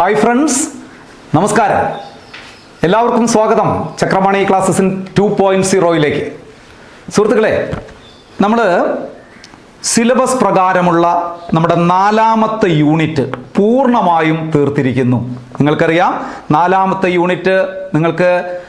hi friends നമസ്കാരം എല്ലാവർക്കും സ്വാഗതം ചക്രപാണി ക്ലാസ്സസിൻ ടു പോയിന്റ് സീറോയിലേക്ക് സുഹൃത്തുക്കളെ നമ്മൾ സിലബസ് പ്രകാരമുള്ള നമ്മുടെ നാലാമത്തെ യൂണിറ്റ് പൂർണ്ണമായും തീർത്തിരിക്കുന്നു നിങ്ങൾക്കറിയാം നാലാമത്തെ യൂണിറ്റ് നിങ്ങൾക്ക്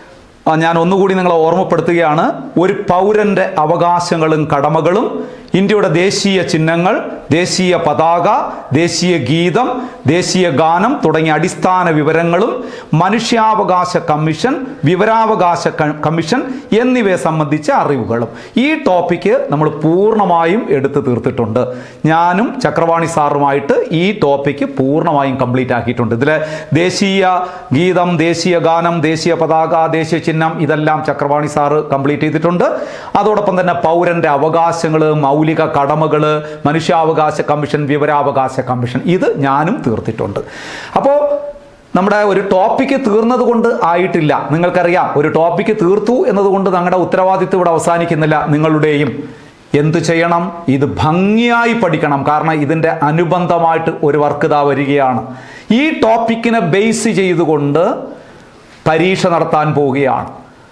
ആ, ഞാൻ ഒന്നുകൂടി നിങ്ങളെ ഓർമ്മപ്പെടുത്തുകയാണ് ഒരു പൗരന്റെ അവകാശങ്ങളും കടമകളും ഇന്ത്യയുടെ ദേശീയ ചിഹ്നങ്ങൾ ദേശീയ പതാക ദേശീയ ഗീതം ദേശീയ ഗാനം തുടങ്ങിയ അടിസ്ഥാന വിവരങ്ങളും മനുഷ്യാവകാശ കമ്മീഷൻ വിവരാവകാശ ക- കമ്മീഷൻ എന്നിവയെ സംബന്ധിച്ച അറിവുകളും ഈ ടോപ്പിക്ക് നമ്മൾ പൂർണ്ണമായും എടുത്തു തീർത്തിട്ടുണ്ട് ഞാനും ചക്രവാണി സാറുമായിട്ട് ഈ ടോപ്പിക്ക് പൂർണ്ണമായും കംപ്ലീറ്റ് ആക്കിയിട്ടുണ്ട് ഇതിൽ ദേശീയ ഗീതം ദേശീയ ഗാനം ദേശീയ പതാക ദേശീയ ചിഹ്നം ഇതെല്ലാം ചക്രവാണി സാറ് കംപ്ലീറ്റ് ചെയ്തിട്ടുണ്ട് അതോടൊപ്പം തന്നെ പൗരന്റെ അവകാശങ്ങൾ മൗലിക കടമകൾ മനുഷ്യാവകാശ കമ്മീഷൻ വിവരാവകാശ കമ്മീഷൻ ഇത് ഞാനും തീർത്തിട്ടുണ്ട് അപ്പോൾ നമ്മുടെ ഒരു ടോപ്പിക്ക് തീർന്നത് കൊണ്ട് ആയിട്ടില്ല നിങ്ങൾക്കറിയാം ഒരു ടോപ്പിക്ക് തീർത്തു എന്നതുകൊണ്ട് ഞങ്ങളുടെ ഉത്തരവാദിത്വം ഇവിടെ അവസാനിക്കുന്നില്ല നിങ്ങളുടെയും എന്തു ചെയ്യണം ഇത് ഭംഗിയായി പഠിക്കണം കാരണം ഇതിൻ്റെ അനുബന്ധമായിട്ട് ഒരു വർക്ക് ഇതാ വരികയാണ് ഈ ടോപ്പിക്കിനെ ബേസ് ചെയ്തുകൊണ്ട് പരീക്ഷ നടത്താൻ പോവുകയാണ്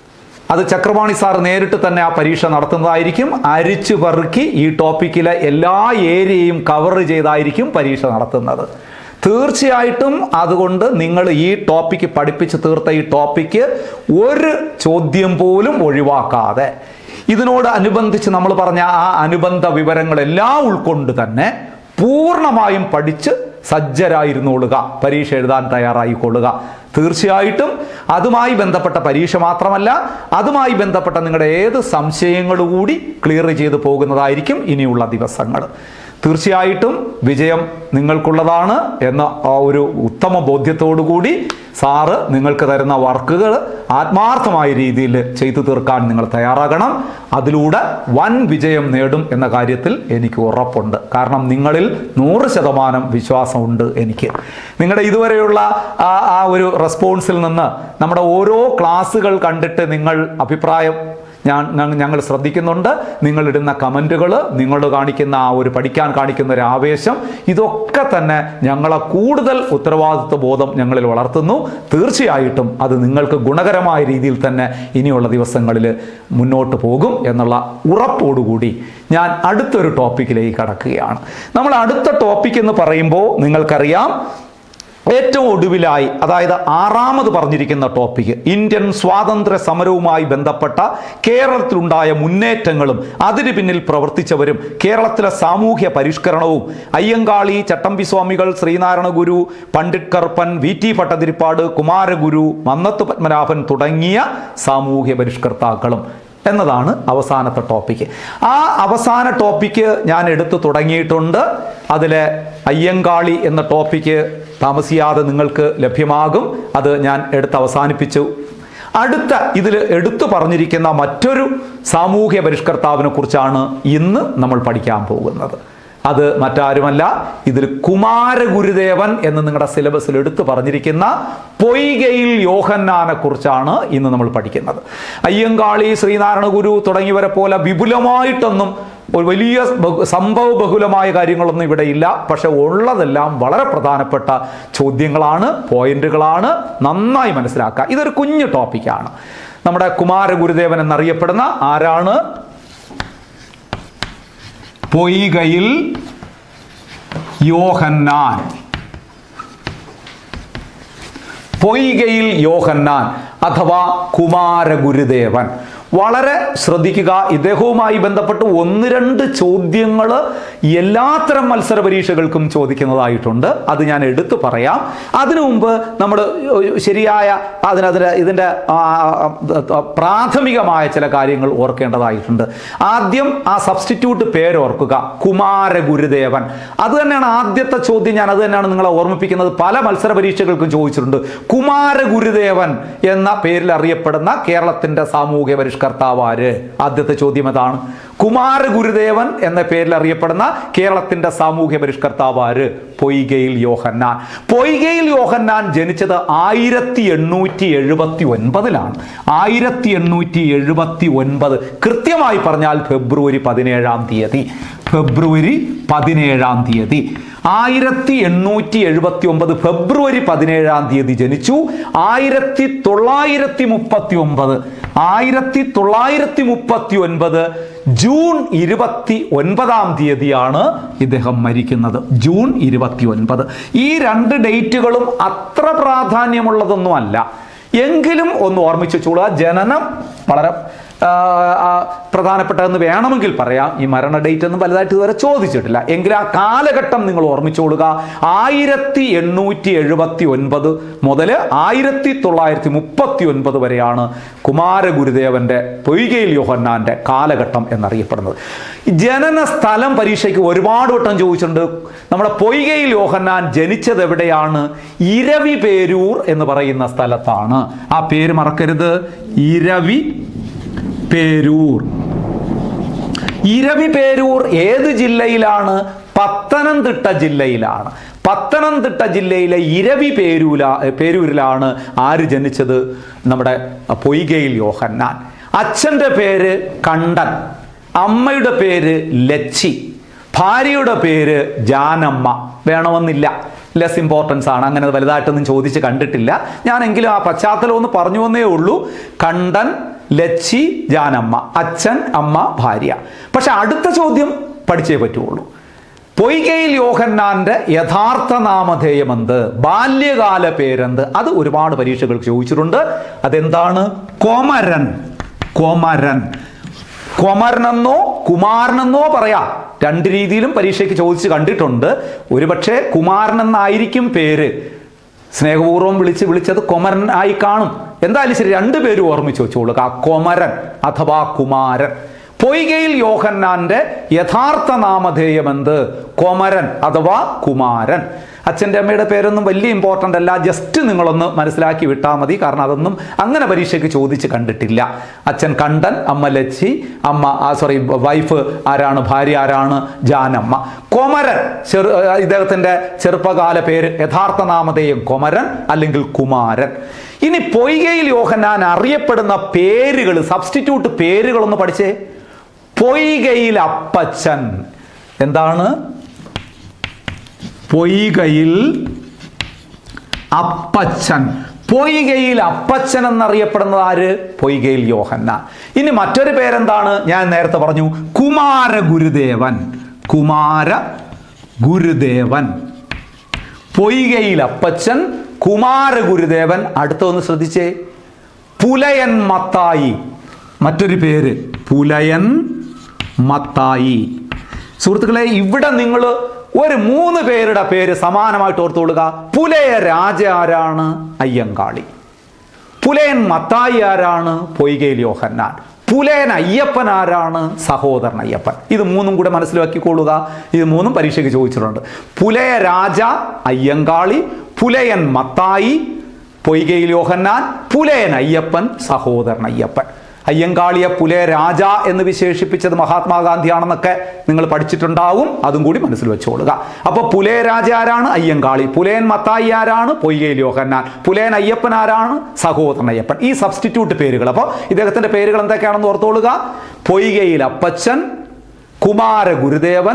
അത് ചക്രപാണി സാർ നേരിട്ട് തന്നെ ആ പരീക്ഷ നടത്തുന്നതായിരിക്കും അരിച്ചു പെറുക്കി ഈ ടോപ്പിക്കിലെ എല്ലാ ഏരിയയും കവർ ചെയ്തായിരിക്കും പരീക്ഷ നടത്തുന്നത് തീർച്ചയായിട്ടും അതുകൊണ്ട് നിങ്ങൾ ഈ ടോപ്പിക്ക് പഠിപ്പിച്ച് തീർത്ത ഈ ടോപ്പിക്ക് ഒരു ചോദ്യം പോലും ഒഴിവാക്കാതെ ഇതിനോട് അനുബന്ധിച്ച് നമ്മൾ പറഞ്ഞ ആ അനുബന്ധ വിവരങ്ങളെല്ലാം ഉൾക്കൊണ്ട് തന്നെ പൂർണ്ണമായും പഠിച്ച് സജ്ജരായിരുന്നോളുക പരീക്ഷ എഴുതാൻ തയ്യാറായിക്കൊള്ളുക തീർച്ചയായിട്ടും അതുമായി ബന്ധപ്പെട്ട പരീക്ഷ മാത്രമല്ല അതുമായി ബന്ധപ്പെട്ട നിങ്ങളുടെ ഏത് സംശയങ്ങളും കൂടി ക്ലിയർ ചെയ്ത് പോകുന്നതായിരിക്കും ഇനിയുള്ള ദിവസങ്ങൾ തീർച്ചയായിട്ടും വിജയം നിങ്ങൾക്കുള്ളതാണ് എന്ന ആ ഒരു ഉത്തമ ബോധ്യത്തോടു കൂടി സാറ് നിങ്ങൾക്ക് തരുന്ന വർക്കുകൾ ആത്മാർത്ഥമായ രീതിയിൽ ചെയ്തു തീർക്കാൻ നിങ്ങൾ തയ്യാറാകണം അതിലൂടെ വൻ വിജയം നേടും എന്ന കാര്യത്തിൽ എനിക്ക് ഉറപ്പുണ്ട് കാരണം നിങ്ങളിൽ നൂറ് ശതമാനം വിശ്വാസമുണ്ട് എനിക്ക് നിങ്ങളുടെ ഇതുവരെയുള്ള ആ ആ ഒരു റെസ്പോൺസിൽ നിന്ന് നമ്മുടെ ഓരോ ക്ലാസ്സുകൾ കണ്ടിട്ട് നിങ്ങൾ അഭിപ്രായം ഞാൻ ഞങ്ങ- ഞങ്ങൾ ശ്രദ്ധിക്കുന്നുണ്ട് നിങ്ങളിടുന്ന കമൻറ്റുകൾ നിങ്ങൾ കാണിക്കുന്ന ആ ഒരു പഠിക്കാൻ കാണിക്കുന്ന ഒരു ആവേശം ഇതൊക്കെ തന്നെ ഞങ്ങളെ കൂടുതൽ ഉത്തരവാദിത്വ ബോധം ഞങ്ങളിൽ വളർത്തുന്നു തീർച്ചയായിട്ടും അത് നിങ്ങൾക്ക് ഗുണകരമായ രീതിയിൽ തന്നെ ഇനിയുള്ള ദിവസങ്ങളിൽ മുന്നോട്ട് പോകും എന്നുള്ള ഉറപ്പോടുകൂടി ഞാൻ അടുത്തൊരു ടോപ്പിക്കിലേക്ക് കടക്കുകയാണ് നമ്മൾ അടുത്ത ടോപ്പിക് എന്ന് പറയുമ്പോൾ നിങ്ങൾക്കറിയാം ഏറ്റവും ഒടുവിലായി അതായത് ആറാമത് പറഞ്ഞിരിക്കുന്ന ടോപ്പിക് ഇന്ത്യൻ സ്വാതന്ത്ര്യ സമരവുമായി ബന്ധപ്പെട്ട കേരളത്തിലുണ്ടായ മുന്നേറ്റങ്ങളും അതിന് പിന്നിൽ പ്രവർത്തിച്ചവരും കേരളത്തിലെ സാമൂഹ്യ പരിഷ്കരണവും അയ്യങ്കാളി ചട്ടമ്പി സ്വാമികൾ ശ്രീനാരായണ ഗുരു പണ്ഡിറ്റ് കറുപ്പൻ വി ടി ഭട്ടതിരിപ്പാട് കുമാരഗുരു മന്നത്ത് പത്മനാഭൻ തുടങ്ങിയ സാമൂഹ്യ പരിഷ്കർത്താക്കളും എന്നതാണ് അവസാനത്തെ ടോപ്പിക്ക് ആ അവസാന ടോപ്പിക്ക് ഞാൻ എടുത്തു തുടങ്ങിയിട്ടുണ്ട് അതിലെ അയ്യങ്കാളി എന്ന ടോപ്പിക്ക് താമസിയാതെ നിങ്ങൾക്ക് ലഭ്യമാകും അത് ഞാൻ എടുത്ത് അവസാനിപ്പിച്ചു അടുത്ത ഇതിൽ എടുത്തു പറഞ്ഞിരിക്കുന്ന മറ്റൊരു സാമൂഹ്യ പരിഷ്കർത്താവിനെ കുറിച്ചാണ് ഇന്ന് നമ്മൾ പഠിക്കാൻ പോകുന്നത് അത് മറ്റാരുമല്ല ഇതിൽ കുമാരഗുരുദേവൻ എന്ന് നിങ്ങളുടെ സിലബസിൽ എടുത്തു പറഞ്ഞിരിക്കുന്ന പൊയ്കയിൽ യോഹന്നാനെ കുറിച്ചാണ് ഇന്ന് നമ്മൾ പഠിക്കുന്നത് അയ്യങ്കാളി ശ്രീനാരായണ ഗുരു തുടങ്ങിയവരെ പോലെ വിപുലമായിട്ടൊന്നും ഒരു വലിയ ബഹു- സംഭവ ബഹുലമായ കാര്യങ്ങളൊന്നും ഇവിടെ ഇല്ല പക്ഷെ ഉള്ളതെല്ലാം വളരെ പ്രധാനപ്പെട്ട ചോദ്യങ്ങളാണ് പോയിന്റുകളാണ് നന്നായി മനസ്സിലാക്കുക ഇതൊരു കുഞ്ഞു ടോപ്പിക്കാണ് നമ്മുടെ കുമാരഗുരുദേവൻ എന്നറിയപ്പെടുന്ന ആരാണ് പൊയ്കയിൽ യോഹന്നാൻ പൊയ്കയിൽ യോഹന്നാൻ അഥവാ കുമാരഗുരുദേവൻ വളരെ ശ്രദ്ധിക്കുക ഇദ്ദേഹവുമായി ബന്ധപ്പെട്ട് ഒന്ന് രണ്ട് ചോദ്യങ്ങൾ എല്ലാത്തരം മത്സര പരീക്ഷകൾക്കും ചോദിക്കുന്നതായിട്ടുണ്ട് അത് ഞാൻ എടുത്തു പറയാം അതിനു മുമ്പ് നമ്മൾ ശരിയായ അതിനതിന് ഇതിൻ്റെ ആ, ആ, പ്രാഥമികമായ ചില കാര്യങ്ങൾ ഓർക്കേണ്ടതായിട്ടുണ്ട് ആദ്യം ആ സബ്സ്റ്റിറ്റ്യൂട്ട് പേര് ഓർക്കുക കുമാരഗുരുദേവൻ അത് തന്നെയാണ് ആദ്യത്തെ ചോദ്യം ഞാൻ അത് തന്നെയാണ് നിങ്ങളെ ഓർമ്മിപ്പിക്കുന്നത് പല മത്സര പരീക്ഷകൾക്കും ചോദിച്ചിട്ടുണ്ട് കുമാരഗുരുദേവൻ എന്ന പേരിൽ അറിയപ്പെടുന്ന കേരളത്തിന്റെ സാമൂഹ്യ പരിഷ്കർത്താവ് ആര് ആദ്യത്തെ ചോദ്യം അതാണ് കുമാരഗുരുദേവൻ എന്ന പേരിൽ അറിയപ്പെടുന്ന കേരളത്തിന്റെ സാമൂഹ്യ പരിഷ്കർത്താവ് ആര് പൊയ്കയിൽ യോഹന്നാൻ പൊയ്കയിൽ യോഹന്നാൻ ജനിച്ചത് ആയിരത്തി എണ്ണൂറ്റി എഴുപത്തി ഒൻപതിലാണ് ആയിരത്തി എണ്ണൂറ്റി എഴുപത്തി ഒൻപത് കൃത്യമായി പറഞ്ഞാൽ ഫെബ്രുവരി പതിനേഴാം തീയതി ഫെബ്രുവരി പതിനേഴാം തീയതി ആയിരത്തി എണ്ണൂറ്റി എഴുപത്തി ഒമ്പത് ഫെബ്രുവരി പതിനേഴാം തീയതി ജനിച്ചു ആയിരത്തി തൊള്ളായിരത്തി മുപ്പത്തി ഒമ്പത് ആയിരത്തി തൊള്ളായിരത്തി മുപ്പത്തി ഒൻപത് ജൂൺ ഇരുപത്തി ഒൻപതാം തീയതിയാണ് ഇദ്ദേഹം മരിക്കുന്നത് ജൂൺ ഇരുപത്തി ഒൻപത് ഈ രണ്ട് ഡേറ്റുകളും അത്ര പ്രാധാന്യമുള്ളതൊന്നുമല്ല എങ്കിലും ഒന്ന് ഓർമ്മിച്ചു വെച്ചോളുക ജനനം വളരെ ആ, ആ, പ്രധാനപ്പെട്ടതെന്ന് വേണമെങ്കിൽ പറയാം ഈ മരണ ഡേറ്റ് ഒന്നും വലുതായിട്ട് ഇതുവരെ ചോദിച്ചിട്ടില്ല എങ്കിൽ ആ കാലഘട്ടം നിങ്ങൾ ഓർമ്മിച്ചോളുക ആയിരത്തി എണ്ണൂറ്റി എഴുപത്തി ഒൻപത് മുതൽ ആയിരത്തി തൊള്ളായിരത്തി മുപ്പത്തി ഒൻപത് വരെയാണ് കുമാരഗുരുദേവന്റെ പൊയ്കയിൽ യോഹന്നാന്റെ കാലഘട്ടം എന്നറിയപ്പെടുന്നത് ഈ ജനന സ്ഥലം പരീക്ഷയ്ക്ക് ഒരുപാട് വട്ടം ചോദിച്ചിട്ടുണ്ട് നമ്മുടെ പൊയ്കയിൽ യോഹന്നാൻ ജനിച്ചത് എവിടെയാണ് ഇരവി പേരൂർ എന്ന് പറയുന്ന സ്ഥലത്താണ് ആ പേര് മറക്കരുത് ഇരവി പേരൂർ ഇരവി പേരൂർ ഏത് ജില്ലയിലാണ് പത്തനംതിട്ട ജില്ലയിലാണ് പത്തനംതിട്ട ജില്ലയിലെ ഇരവി പേരൂല പേരൂരിലാണ് ആര് ജനിച്ചത് നമ്മുടെ പൊയ്കയിൽ യോഹന്നാൻ അച്ഛൻ്റെ പേര് കണ്ടൻ അമ്മയുടെ പേര് ലച്ചി ഭാര്യയുടെ പേര് ജാനമ്മ വേണമെന്നില്ല ലെസ് ഇമ്പോർട്ടൻസ് ആണ് അങ്ങനെ വലുതായിട്ടൊന്നും ചോദിച്ച് കണ്ടിട്ടില്ല ഞാനെങ്കിലും ആ പശ്ചാത്തലം ഒന്ന് പറഞ്ഞു എന്നേ ഉള്ളൂ കണ്ടൻ ലച്ചി ജാനമ്മ അച്ഛൻ അമ്മ ഭാര്യ പക്ഷെ അടുത്ത ചോദ്യം പഠിച്ചേ പറ്റുള്ളൂ പൊയ്കയിൽ യോഹന്നാന്റെ യഥാർത്ഥ നാമധേയം എന്ത് ബാല്യകാല പേരെന്ത് അത് ഒരുപാട് പരീക്ഷകൾ ചോദിച്ചിട്ടുണ്ട് അതെന്താണ് കൊമരൻ കൊമരൻ കൊമരനെന്നോ കുമാരനെന്നോ പറയാം രണ്ട് രീതിയിലും പരീക്ഷയ്ക്ക് ചോദിച്ച് കണ്ടിട്ടുണ്ട് ഒരുപക്ഷെ കുമാരൻ എന്നായിരിക്കും പേര് സ്നേഹപൂർവ്വം വിളിച്ച് വിളിച്ചത് കൊമരൻ ആയി കാണും എന്തായാലും ശരി രണ്ടുപേരും ഓർമ്മിച്ച് വെച്ചോളുക കൊമരൻ അഥവാ കുമാരൻ പൊയ്കയിൽ യോഹന്നാന്റെ യഥാർത്ഥ നാമധേയം എന്ത് കൊമരൻ അഥവാ കുമാരൻ അച്ഛൻ്റെ അമ്മയുടെ പേരൊന്നും വലിയ ഇമ്പോർട്ടൻ്റ് അല്ല ജസ്റ്റ് നിങ്ങളൊന്ന് മനസ്സിലാക്കി വിട്ടാൽ മതി കാരണം അതൊന്നും അങ്ങനെ പരീക്ഷയ്ക്ക് ചോദിച്ച് കണ്ടിട്ടില്ല അച്ഛൻ കണ്ടൻ അമ്മ ലച്ചി അമ്മ സോറി വൈഫ് ആരാണ് ഭാര്യ ആരാണ് ജാനമ്മ കൊമരൻ ചെറു ഇദ്ദേഹത്തിൻ്റെ ചെറുപ്പകാല പേര് യഥാർത്ഥ നാമധേയം കൊമരൻ അല്ലെങ്കിൽ കുമാരൻ ഇനി പൊയ്കയിൽ യോഹന്നാൻ അറിയപ്പെടുന്ന പേരുകൾ സബ്സ്റ്റിറ്റ്യൂട്ട് പേരുകളൊന്ന് പഠിച്ചേ പൊയ്കയിൽ അപ്പച്ചൻ എന്താണ് പൊയ്കയിൽ അപ്പച്ചൻ പൊയ്കയിൽ അപ്പച്ചൻ എന്നറിയപ്പെടുന്നത് ആര് പൊയ്കയിൽ യോഹന്ന ഇനി മറ്റൊരു പേരെന്താണ് ഞാൻ നേരത്തെ പറഞ്ഞു കുമാര ഗുരുദേവൻ കുമാര ഗുരുദേവൻ പൊയ്കയിൽ അപ്പച്ചൻ കുമാര ഗുരുദേവൻ അടുത്തൊന്ന് ശ്രദ്ധിച്ചേ പുലയൻ മത്തായി മറ്റൊരു പേര് പുലയൻ മത്തായി സുഹൃത്തുക്കളെ ഇവിടെ നിങ്ങൾ ഒരു മൂന്ന് പേരുടെ പേര് സമാനമായിട്ട് ഓർത്തുകൊള്ളുക പുലയ രാജ ആരാണ് അയ്യങ്കാളി പുലയൻ മത്തായി ആരാണ് പൊയ്കയിൽ യോഹന്നാൻ പുലയൻ അയ്യപ്പൻ ആരാണ് സഹോദരൻ അയ്യപ്പൻ ഇത് മൂന്നും കൂടെ മനസ്സിലാക്കിക്കൊള്ളുക ഇത് മൂന്നും പരീക്ഷയ്ക്ക് ചോദിച്ചിട്ടുണ്ട് പുലയ രാജ അയ്യങ്കാളി പുലയൻ മത്തായി പൊയ്കയിൽ യോഹന്നാൻ പുലയൻ അയ്യപ്പൻ സഹോദരൻ അയ്യപ്പൻ അയ്യങ്കാളിയെ പുലയ രാജ എന്ന് വിശേഷിപ്പിച്ചത് മഹാത്മാഗാന്ധിയാണെന്നൊക്കെ നിങ്ങൾ പഠിച്ചിട്ടുണ്ടാവും അതും കൂടി മനസ്സിൽ വെച്ചോളുക അപ്പോൾ പുലയ രാജ ആരാണ് അയ്യങ്കാളി പുലയൻ മത്തായി ആരാണ് പൊയ്കയിൽ യോഹന്നാൻ പുലയൻ അയ്യപ്പൻ ആരാണ് സഹോദരൻ അയ്യപ്പൻ ഈ സബ്സ്റ്റിറ്റ്യൂട്ട് പേരുകൾ അപ്പോൾ ഇദ്ദേഹത്തിന്റെ പേരുകൾ എന്തൊക്കെയാണെന്ന് ഓർത്തോളുക പൊയ്കയിൽ അപ്പച്ചൻ കുമാര ഗുരുദേവൻ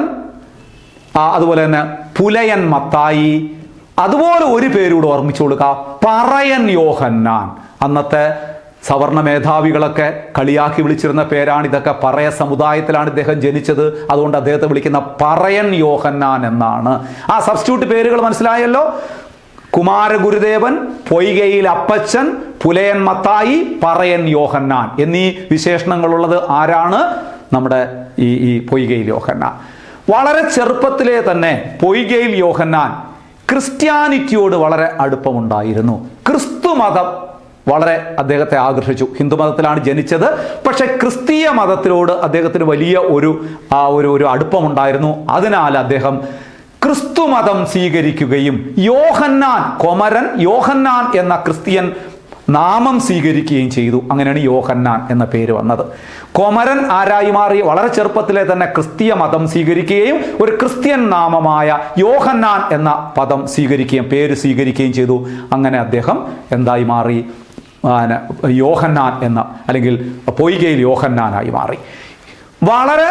ആ, അതുപോലെ തന്നെ പുലയൻ മത്തായി അതുപോലെ ഒരു പേരൂടെ ഓർമ്മിച്ചോളുക പറയൻ യോഹന്നാൻ അന്നത്തെ സവർണ മേധാവികളൊക്കെ കളിയാക്കി വിളിച്ചിരുന്ന പേരാണ് ഇതൊക്കെ പറയ സമുദായത്തിലാണ് ഇദ്ദേഹം ജനിച്ചത് അതുകൊണ്ട് അദ്ദേഹത്തെ വിളിക്കുന്ന പറയൻ യോഹന്നാൻ എന്നാണ് ആ സബ്സ്റ്റിറ്റ്യൂട്ട് പേരുകൾ മനസ്സിലായല്ലോ കുമാരഗുരുദേവൻ പൊയ്കയിൽ അപ്പച്ചൻ പുലയൻ മത്തായി പറയൻ യോഹന്നാൻ എന്നീ വിശേഷണങ്ങളുള്ളത് ആരാണ് നമ്മുടെ ഈ ഈ പൊയ്കയിൽ യോഹന്നാൻ വളരെ ചെറുപ്പത്തിലെ തന്നെ പൊയ്കയിൽ യോഹന്നാൻ ക്രിസ്ത്യാനിറ്റിയോട് വളരെ അടുപ്പമുണ്ടായിരുന്നു ക്രിസ്തു മതം വളരെ അദ്ദേഹത്തെ ആകർഷിച്ചു ഹിന്ദു മതത്തിലാണ് ജനിച്ചത് പക്ഷെ ക്രിസ്തീയ മതത്തിലോട് അദ്ദേഹത്തിന് വലിയ ഒരു ആ ഒരു ഒരു അടുപ്പമുണ്ടായിരുന്നു അതിനാൽ അദ്ദേഹം ക്രിസ്തു മതം സ്വീകരിക്കുകയും യോഹന്നാൻ കൊമരൻ യോഹന്നാൻ എന്ന ക്രിസ്ത്യൻ നാമം സ്വീകരിക്കുകയും ചെയ്തു അങ്ങനെയാണ് യോഹന്നാൻ എന്ന പേര് വന്നത് കൊമരൻ ആരായി മാറി വളരെ ചെറുപ്പത്തിലെ തന്നെ ക്രിസ്തീയ മതം സ്വീകരിക്കുകയും ഒരു ക്രിസ്ത്യൻ നാമമായ യോഹന്നാൻ എന്ന പദം സ്വീകരിക്കുകയും പേര് സ്വീകരിക്കുകയും ചെയ്തു അങ്ങനെ അദ്ദേഹം എന്തായി മാറി ആന, യോഹന്നാൻ എന്ന അല്ലെങ്കിൽ പൊയ്കയിൽ യോഹന്നാനായി മാറി വളരെ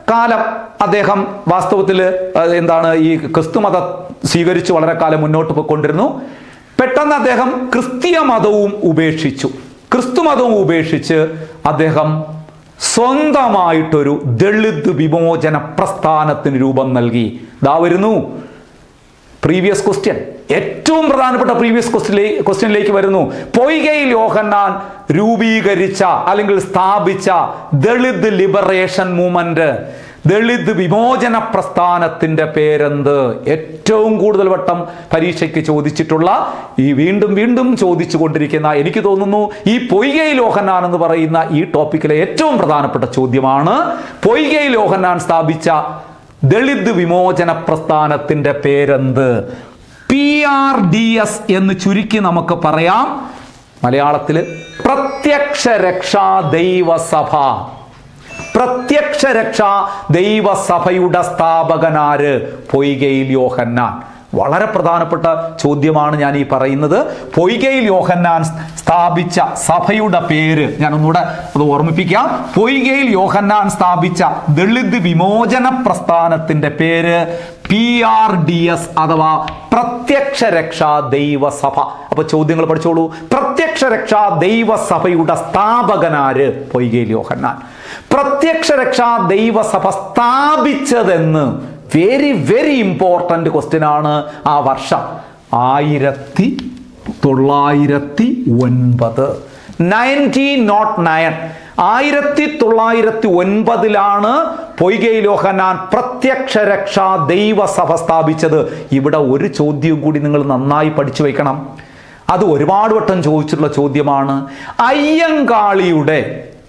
കാലം അദ്ദേഹം വാസ്തവത്തിൽ അഹ് എന്താണ് ഈ ക്രിസ്തു മതം സ്വീകരിച്ച് വളരെ കാലം മുന്നോട്ട് പോയിക്കൊണ്ടിരുന്നു പെട്ടെന്ന് അദ്ദേഹം ക്രിസ്തീയ മതവും ഉപേക്ഷിച്ചു ക്രിസ്തു മതവും ഉപേക്ഷിച്ച് അദ്ദേഹം സ്വന്തമായിട്ടൊരു ദളിത് വിമോചന പ്രസ്ഥാനത്തിന് രൂപം നൽകി ദാ വരുന്നു പ്രീവിയസ് ക്വസ്റ്റ്യൻ ഏറ്റവും പ്രധാനപ്പെട്ട പ്രീവിയസ് ക്വസ്റ്റ്യനിലേക്ക് ക്വസ്റ്റ്യനിലേക്ക് വരുന്നു പൊയ്കയിൽ യോഹന്നാൻ രൂപീകരിച്ച അല്ലെങ്കിൽ സ്ഥാപിച്ച ദളിത് ലിബറേഷൻ മൂവ്മെന്റ് ദളിത് വിമോചന പ്രസ്ഥാനത്തിന്റെ പേരെന്ത് ഏറ്റവും കൂടുതൽ വട്ടം പരീക്ഷയ്ക്ക് ചോദിച്ചിട്ടുള്ള ഈ വീണ്ടും വീണ്ടും ചോദിച്ചു കൊണ്ടിരിക്കുന്ന എനിക്ക് തോന്നുന്നു ഈ പൊയ്കയിൽ യോഹന്നാൻ എന്ന് പറയുന്ന ഈ ടോപ്പിക്കിലെ ഏറ്റവും പ്രധാനപ്പെട്ട ചോദ്യമാണ് പൊയ്കയിൽ യോഹന്നാൻ സ്ഥാപിച്ച ദളിത് വിമോചന പ്രസ്ഥാനത്തിന്റെ പേരെന്ത് പി ആർ ഡി എസ് എന്ന് ചുരുക്കി നമുക്ക് പറയാം മലയാളത്തിൽ പ്രത്യക്ഷ രക്ഷാ ദൈവസഭ പ്രത്യക്ഷ രക്ഷാ ദൈവസഭയുടെ സ്ഥാപകനാര് പൊയ്കയിൽ യോഹന്നാൻ വളരെ പ്രധാനപ്പെട്ട ചോദ്യമാണ് ഞാൻ ഈ പറയുന്നത് പൊയ്കയിൽ യോഹന്നാൻ സ്ഥാപിച്ച സഭയുടെ പേര് ഞാൻ ഒന്നുകൂടെ അത് ഓർമ്മിപ്പിക്കാം പൊയ്കയിൽ യോഹന്നാൻ സ്ഥാപിച്ച ദളിത് വിമോചന പ്രസ്ഥാനത്തിന്റെ പേര് പി ആർ ഡി എസ് അഥവാ പ്രത്യക്ഷ രക്ഷാ ദൈവസഭ അപ്പൊ ചോദ്യങ്ങൾ പഠിച്ചോളൂ പ്രത്യക്ഷ രക്ഷാ ദൈവസഭയുടെ സ്ഥാപകനാര് പൊയ്കയിൽ യോഹന്നാൻ പ്രത്യക്ഷ രക്ഷാ ദൈവസഭ സ്ഥാപിച്ചതെന്ന് വെരി വെരി ഇമ്പോർട്ടൻ്റ് ക്വസ്റ്റ്യൻ ആണ് ആ വർഷം ആയിരത്തി തൊള്ളായിരത്തി ഒൻപത് നയൻറ്റീൻ നോട്ട് നയൻ ആയിരത്തി തൊള്ളായിരത്തി ഒൻപതിലാണ് പൊയ്കയിൽ യോഹന്നാൻ പ്രത്യക്ഷ രക്ഷാ ദൈവസഭ സ്ഥാപിച്ചത് ഇവിടെ ഒരു ചോദ്യം കൂടി നിങ്ങൾ നന്നായി പഠിച്ചു വെക്കണം അത് ഒരുപാട് വട്ടം ചോദിച്ചിട്ടുള്ള ചോദ്യമാണ് അയ്യങ്കാളിയുടെ